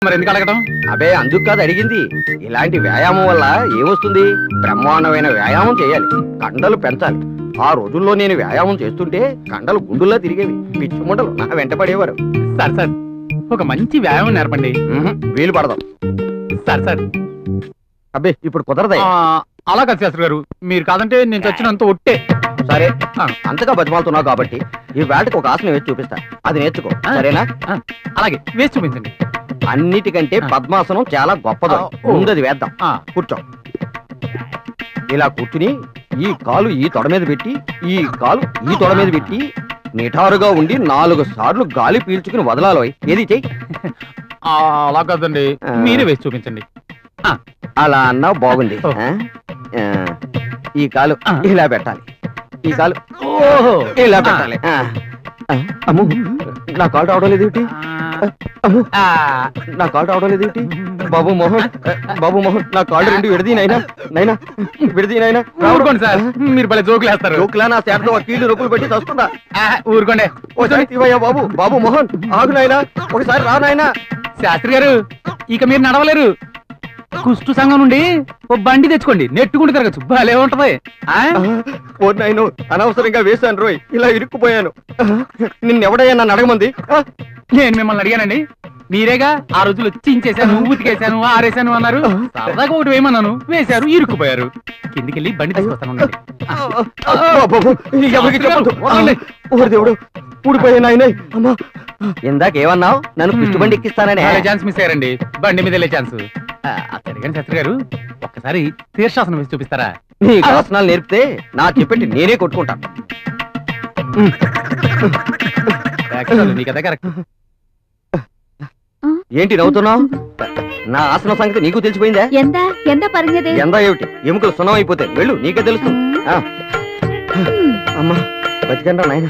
మరి ఎందుకు అడగటం అబే అందుకు కాదు అడిగింది ఇలాంటి వ్యాయామం వల్ల ఏమొస్తుంది బ్రహ్మాండమైన వ్యాయామం చేయాలి కండలు పెంచాలి ఆ రోజుల్లో నేను వ్యాయామం చేస్తుంటే కండలు గుండుల్లో తిరిగేవి పిచ్చి ముండలు నా వెంట పడేవారు సార్ సార్ ఒక మంచి వ్యాయామం నేర్పండి ఉహు, వీలు పడదాం సార్ సార్ అబ్బే ఇప్పుడు కుదరదా ఆ, అలా కాదు శాస్త్రి గారు మీరు కాదంటే నేను చచ్చినంత ఒట్టే సరే ఆ. అంతగా బతిమాలుతున్నావు కాబట్టి ఈ వేటకు ఒక ఆసనం వేసి చూపిస్తా అది నేర్చుకో ఆ. సరేనా అలాగే వేసి చూపించండి అన్నిటికంటే ఆ. పద్మాసనం చాలా గొప్పది ఆ, ఓ. ముందది వేద్దాం ఆ, కూర్చో ఇలా కూర్చుని ఈ కాలు ఈ తొడ మీద పెట్టి ఈ కాలు ఈ తొడ మీద పెట్టి నిఠారుగా ఉండి నాలుగు సార్లు గాలి పీల్చుకుని వదలాలి ఏది చెయ్యి ఆ, అలా కాదండి ఆ. మీరే వేసి చూపించండి అలా అన్నావు బాగుంది ఓ. ఆ? ఆ, ఈ కాలు ఆ. ఇలా పెట్టాలి ఈ కాలు ఓహో ఇలా పెట్టాలి ఆ. ఆ, అమ్మో నా కాలు రావడం లేదు ఏమిటి? అమ్మో ఆ, నా కాలు రావడం లేదు ఏమిటి? బాబు మోహన్ బాబు మోహన్ నా కాళ్ళు రెండు విడదీ నైనా నైనా విడదీ నైనా ఊరుకోండి సార్ మీరు భలే జోకులు వేస్తారు జోకులా నా చేతతో ఆ కీళ్ళు నొప్పులు పెట్టి చస్తుందా ఆ, ఊరుకోండి ఒకసారి ఇవయ్యా బాబు బాబు మోహన్ ఆగు నాయనా ఒకసారి రా నాయనా శాస్త్రి గారు ఇక మీరు నడవలేరు కుష్టు సంఘం నుండి ఓ బండి తెచ్చుకోండి నెట్టుకుంటూ తిరగచ్చు భలే ఉంటది ఆ? ఓ నాయను అనవసరంగా వేశాను రోయ్ ఇలా ఇరుక్కుపోయాను నిన్నెవడయ్యా నన్ను అడగమంది ఆ, నేను మిమ్మల్ని అడిగానండి మీరేగా ఆ రోజులు చించేశాను ఉతికేశాను ఆరేశాను అన్నారు సరదాగా ఒకటి వేయమన్నాను వేశారు ఇరుక్కుపోయారు కిందికెళ్ళి బండి తీసుకొస్తాను ఉండండి. బాబు, ఎవరికి చెప్పొద్దు. ఓరి దేవుడు ఊడిపోయా నాయనే అమ్మా ఇందాక ఏమన్నావు నన్ను కుష్టి బండి ఎక్కిస్తాననే భలే ఛాన్స్ మిస్ అయ్యారండి బండి మీద వెళ్ళే ఛాన్స్ అడిగాను శాస్త్రి గారు ఒక్కసారి తీర్శాసనం వేసి చూపిస్తారా నీ ఆసనాలు నేర్పితే నా చెప్పెట్టి నేనే కొట్టుకుంటాను Actually, మీకు అదే కరెక్ట్ ఏంటి నవ్వుతున్నావు నా ఆసన సంగతి నీకు తెలిసిపోయిందా ఎంత ఎంత പറഞ്ഞത് ఎంత ఏమిటి ఎముకలు సున్నం అయిపోతే వెళ్ళు నీకే తెలుస్తుంది ఆ. అమ్మా బతికండా నాయన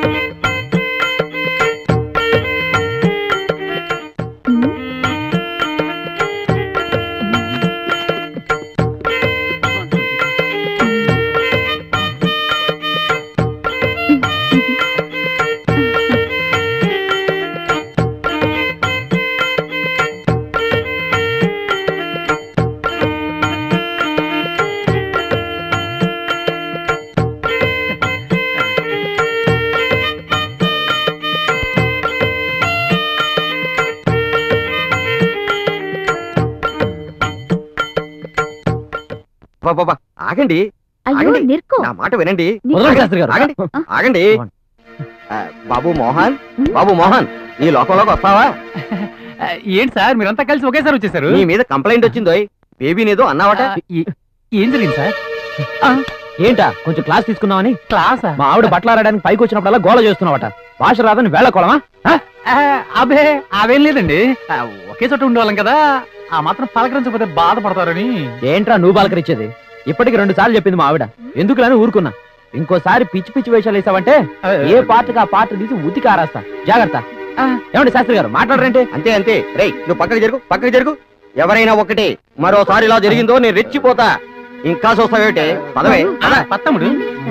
బాబా ఆగండి అయ్యో ఆగండి. నిర్కో నా మాట వినండి వదలండి శాస్త్రి గారు. ఆగండి ఆగండి ఆ, బాబు మోహన్ బాబు మోహన్ ఈ లోకంలోకి వస్తావా ఆ, ఏంటి సార్ మీరంతా కలిసి ఒకేసారి వచ్చేసారు నీ మీద కంప్లైంట్ వచ్చిందో బేబీనేదో అన్నావట ఏ- ఏం జరిగింది సార్ ఏంటా కొంచెం క్లాస్ తీసుకుందామని క్లాసా మా ఆవిడ బట్టలు ఆడడానికి పైకి వచ్చినప్పుడల్లా గోల చేస్తున్నావట భాష రాదని వేళ కొలమా ఆ, అబే అవేం లేదండి ఆ, ఒకే చోట ఉండేవాళ్ళం కదా ఆ మాత్రం పలకరించకపోతే బాధపడతారని ఏంట్రా నువ్వు బాలకరిచ్చేది ఇప్పటికి రెండు సార్లు చెప్పింది మా ఆవిడ ఎందుకులని ఊరుకున్నా ఇంకోసారి పిచ్చి పిచ్చి వేషాలు వేసావంటే ఏ పాటకి ఆ పాట తీసి ఉతికి ఆరేస్తా జాగ్రత్త ఆ. ఏమండి శాస్త్రి గారు మాట్లాడరేంటి అంతే అంతే రేయ్ నువ్వు పక్కకి జరుగు పక్కకి జరుగు ఎవరైనా ఒకటి మరోసారి ఇలా జరిగిందో నేను రెచ్చిపోతా ఇంకా చూస్తావేటే పదవే ఆ, పత్తముడు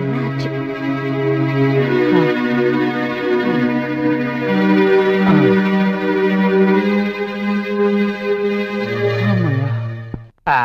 ఆ,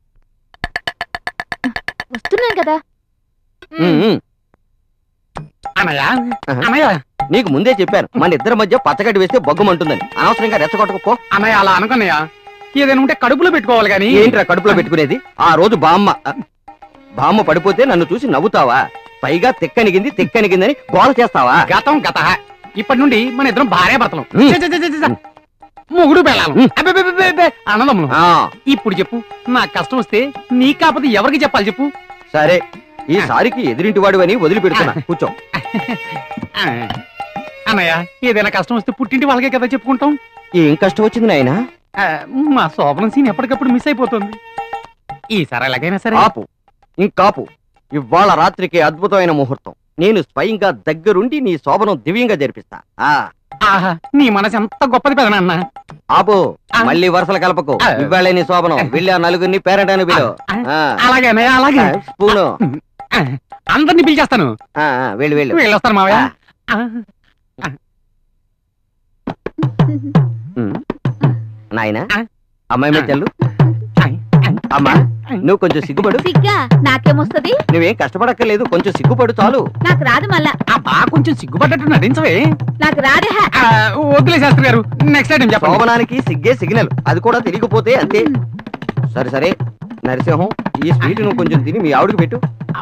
వస్తున్నాను కదా ఉమ్, ఉమ్. అన్నయ్య ఆహా. అన్నయ్య నీకు ముందే చెప్పాను మన ఇద్దరి మధ్య పచ్చగడ్డి వేస్తే బొగ్గమంటుందని అనవసరంగా రెచ్చగొట్టకు పో అన్నయ్య అలా అనుకున్నయ్య ఏదైనా ఉంటే కడుపులో పెట్టుకోవాలి కానీ ఏంట్రా కడుపులో పెట్టుకునేది ఆ రోజు బామ్మ బామ్మ పడిపోతే నన్ను చూసి నవ్వుతావా పైగా తెక్కనిగింది తెక్కనిగిందని గోల చేస్తావా గతం గత ఇప్పటి నుండి మన ఇద్దరం భార్య భర్తలం ఉమ్. ఛ, ఛ, ఛ, ఛ, ఛ. మొగుడు పెళ్ళాలి ఉమ్. ఆనందములు ఆ, ఇప్పుడు చెప్పు నా కష్టం వస్తే నీ కాకపోతే ఎవరికి చెప్పాలి చెప్పు సరే ఈసారికి ఎదురింటి వాడివని వదిలిపెడుతున్నా కూర్చో ఆ, అన్నయ్య ఏదైనా కష్టం వస్తే పుట్టింటి వాళ్ళకే కదా చెప్పుకుంటాం ఏం కష్టం వచ్చింది నాయనా ఆ, మా శోభనం సీన్ ఎప్పటికప్పుడు మిస్ అయిపోతుంది ఈసారి ఎలాగైనా సరే ఆపు ఇంకాపు ఇవాళ రాత్రికి అద్భుతమైన ముహూర్తం నేను స్వయంగా దగ్గరుండి నీ శోభనం దివ్యంగా జరిపిస్తా ఆ ఆహా నీ మనసు ఎంత గొప్పది పెదనా అన్న ఆపు ఆ. మళ్ళీ వరుసలు కలపకు ఆ. ఇవాళ నీ శోభనం వెళ్ళి ఆ నలుగురిని పేరంటాను పిలు ఆ. అలాగే అన్నయ్య అలాగే ఆ, స్పూను ఆ, అందరినీ పిలిచేస్తాను ఆ, ఆ, వెళ్ళు వెళ్ళు వెళ్ళొస్తాను మావయ్య ఆ, ఉమ్. నాయనా ఆ. అమ్మాయి మీద చెల్లు అమ్మా నువ్వు కొంచెం సిగ్గుపడు సిగ్గా నాకేమొస్తది నువ్వేం కష్టపడక్కర్లేదు కొంచెం సిగ్గుపడు చాలు నాకు రాదు మళ్ళా అబ్బా కొంచెం సిగ్గుపడ్డట్టు నటించవే నాకు రాదే హ. ఆ, వద్దులే శాస్త్రి గారు నెక్స్ట్ ఐటమ్ చెప్పండి శోభనానికి సిగ్గే సిగ్నల్ అది కూడా తెలియకపోతే అంతే సరే సరే నరసింహం ఈ స్వీట్ నువ్వు కొంచెం తిని మీ ఆవిడకి పెట్టు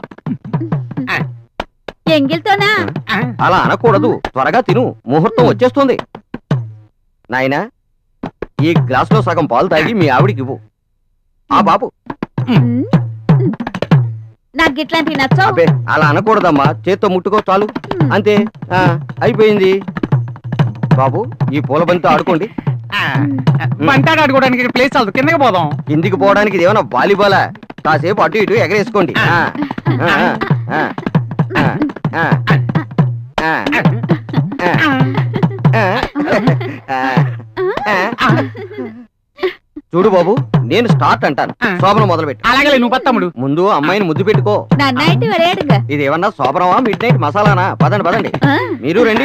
ఎంగిల్తోనా ఆ, అలా అనకూడదు త్వరగా తిను ముహూర్తం వచ్చేస్తుంది నాయనా ఈ గ్లాస్ లో సగం పాలు తాగి మీ ఆవిడికి ఇవ్వు ఆ బాబు ఉమ్. నాకు ఇట్లాంటివి నచ్చవు అబ్బే అలా అనకూడదమ్మా చేత్తో ముట్టుకో చాలు అంతే ఆ అయిపోయింది బాబు ఈ పూల బంతితో ఆడుకోండి ఆ, బంటాడు ఆడుకోవడానికి ప్లేస్ చాలదు కిందకి పోదాం కిందికి పోవడానికి ఇది ఏమైనా వాలీబాలా కాసేపు అటు ఇటు ఎగరేసుకోండి ఆ, ఆ, ఆ, ఆ, ఆ, ఆ, ఆ, ఆ, ఆ, ఆ. చూడు బాబు నేను స్టార్ట్ అంటాను శోభనం మొదలుపెట్టు అలాగే నువ్వు పత్తమ్ముడు ముందు అమ్మాయిని ముద్దు పెట్టుకో నన్నైతే వరేడుగా ఇది ఏమన్నా శోభనమా మిడ్ నైట్ మసాలానా పదండి పదండి ఆ? మీరు రండి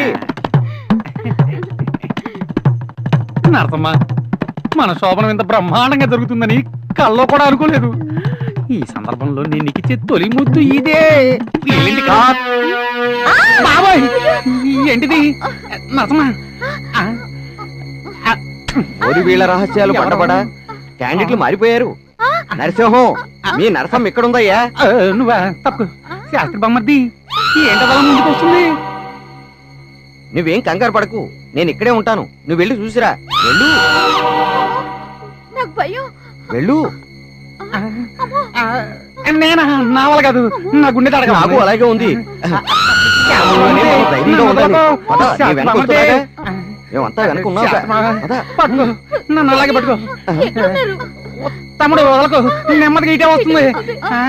నరసమ్మ మన శోభనం ఇంత బ్రహ్మాండంగా జరుగుతుందని కల్లో కూడా అనుకోలేదు ఈ సందర్భంలో నేను నీకు ఇచ్చే తొలి ముద్దు ఇదే ఏంటి కా- బాబాయ్ ఏంటిది నరసమ్మ ఆ, ఆ, ఓరి వీళ్ళ రహస్యాలు పట్టబడా క్యాండిడేట్లు మారిపోయారు నరసింహం మీ నరసం ఎక్కడుందయ్యా ఆ, నువ్వా తప్పు శాస్త్రి బొమ్మర్ది ఏంటో ముందుకు వస్తుంది నువ్వేం కంగారు పడకు నేను ఇక్కడే ఉంటాను నువ్వు వెళ్ళి చూసిరా వెళ్ళు నాకు భయం వెళ్ళు ఆ, ఆ, నేనా నా వల్ల కాదు నా గుండె తడక నాకు అలాగే ఉంది ధైర్యంగా ఉండాలి. పద, నీ వెనక వస్తున్నాగా. మేమంతా వెనక ఉన్నావుగా. పద. పట్టుకో నన్ను అలాగే పట్టుకో ఎక్కడున్నారు తమ్ముడు వదలకు నెమ్మదిగా ఇటే వస్తుంది ఆ,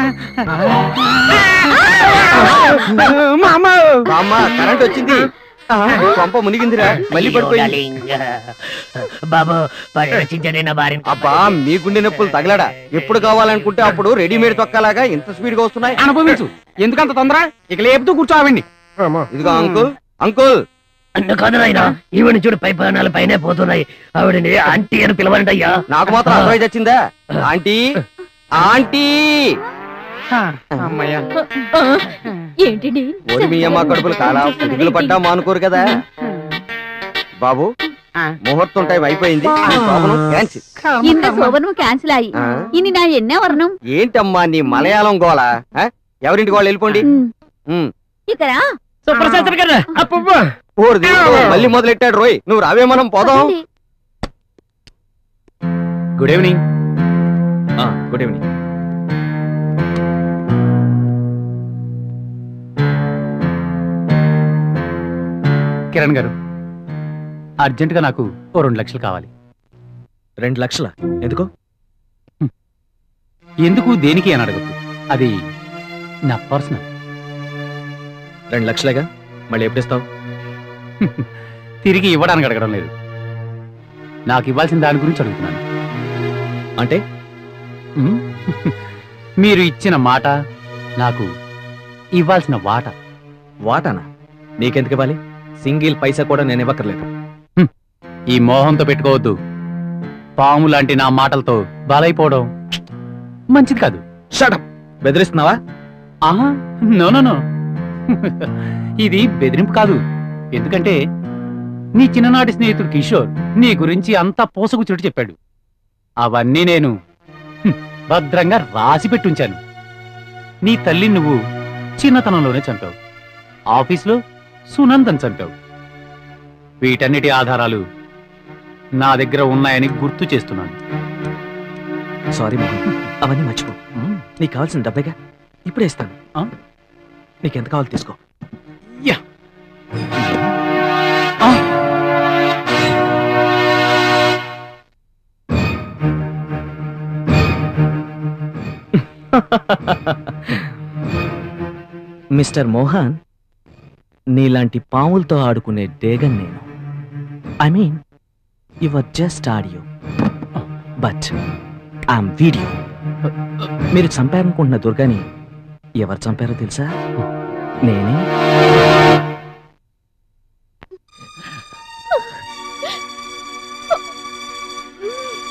మా అమ్మ బామ్మ కరెంట్ వచ్చింది పంప మునిగిందిరా మళ్ళీ పడిపోయింది బాబు పరిరక్షించండి నా భార్యను అబ్బా మీ గుండె నొప్పులు తగలడా ఎప్పుడు కావాలనుకుంటే అప్పుడు రెడీమేడ్ తొక్కలాగా ఇంత స్పీడ్ గా వస్తున్నాయి అనుభవించు ఎందుకంత తొందర ఇక లేపుతూ కూర్చోవండి ఇదిగో అంకుల్ అంకుల్ అన్న కాదు నాయన ఈవిని చూడు పై ప్రాణాలు పైనే పోతున్నాయి ఆవిడని ఆంటీ అని పిలవండి అయ్యా నాకు మాత్రం అర్థమై వచ్చిందా ఆంటీ ఆంటీ అమ్మయ్యా ఏంటిది ఓరి మీ అమ్మ కడుపులు కాలా పురుగులు పడ్డా మానుకోరు కదా బాబు ఆ. ముహూర్తం టైం అయిపోయింది ఈ శోభనం క్యాన్సిల్ இந்த శోభనం క్యాన్సిల్ అయ్యి ఆ? ఇని నా ఎన్నే వర్ణం ఏంటమ్మా నీ మలయాళం గోల ఆ? ఎవరింటికి వాళ్ళు వెళ్ళిపోండి ఉమ్. ఇక్కడ సుప్రశాస్త్రి గారు అప్పమ్మ ఓరి దేవుడు, మళ్ళీ మొదలెట్టాడు రోయ్ నువ్వు రావే మనం పోదాం good evening good evening Kiran garu అర్జెంటుగా నాకు ఓ రెండు లక్షలు కావాలి రెండు లక్షల ఎందుకు ఎందుకు దేనికి అని అడగద్దు అది నా పర్సనల్ రెండు లక్షలేగా మళ్ళీ ఎప్పుడు ఇస్తావు తిరిగి ఇవ్వడానికి అడగడం లేదు నాకు ఇవ్వాల్సిన దాని గురించి అడుగుతున్నాను అంటే ఉమ్, మీరు ఇచ్చిన మాట నాకు ఇవ్వాల్సిన వాట వాటానా నీకెందుకు ఇవ్వాలి సింగిల్ పైసా కూడా నేను ఇవ్వక్కర్లేదు ఈ మోహంతో పెట్టుకోవద్దు పాము లాంటి నా మాటలతో బలైపోవడం మంచిది కాదు షటప్ బెదిరిస్తున్నావా ఆహా నో నో నో ఇది బెదిరింపు కాదు ఎందుకంటే నీ చిన్ననాటి స్నేహితుడు కిషోర్ నీ గురించి అంతా పోసగుచ్చుడు చెప్పాడు అవన్నీ నేను హ్మ్, భద్రంగా రాసి పెట్టుంచాను నీ తల్లి నువ్వు చిన్నతనంలోనే చంపావు ఆఫీస్లో సునందన్ చంపావు వీటన్నిటి ఆధారాలు నా దగ్గర ఉన్నాయని గుర్తు చేస్తున్నాను సారీ మోహన్ అవన్నీ మర్చిపో నీకు కావాల్సిన డబ్బేగా ఇప్పుడే ఇస్తాను ఆ? నీకెంత కావాలి తీసుకో యా ఆ! మిస్టర్ మోహన్ నీలాంటి పాములతో ఆడుకునే డేగన్ నేను I mean your just audio but I'm video మీరు చంపారనుకుంటున్న దుర్గాని ఎవరు చంపారో తెలుసా నేనే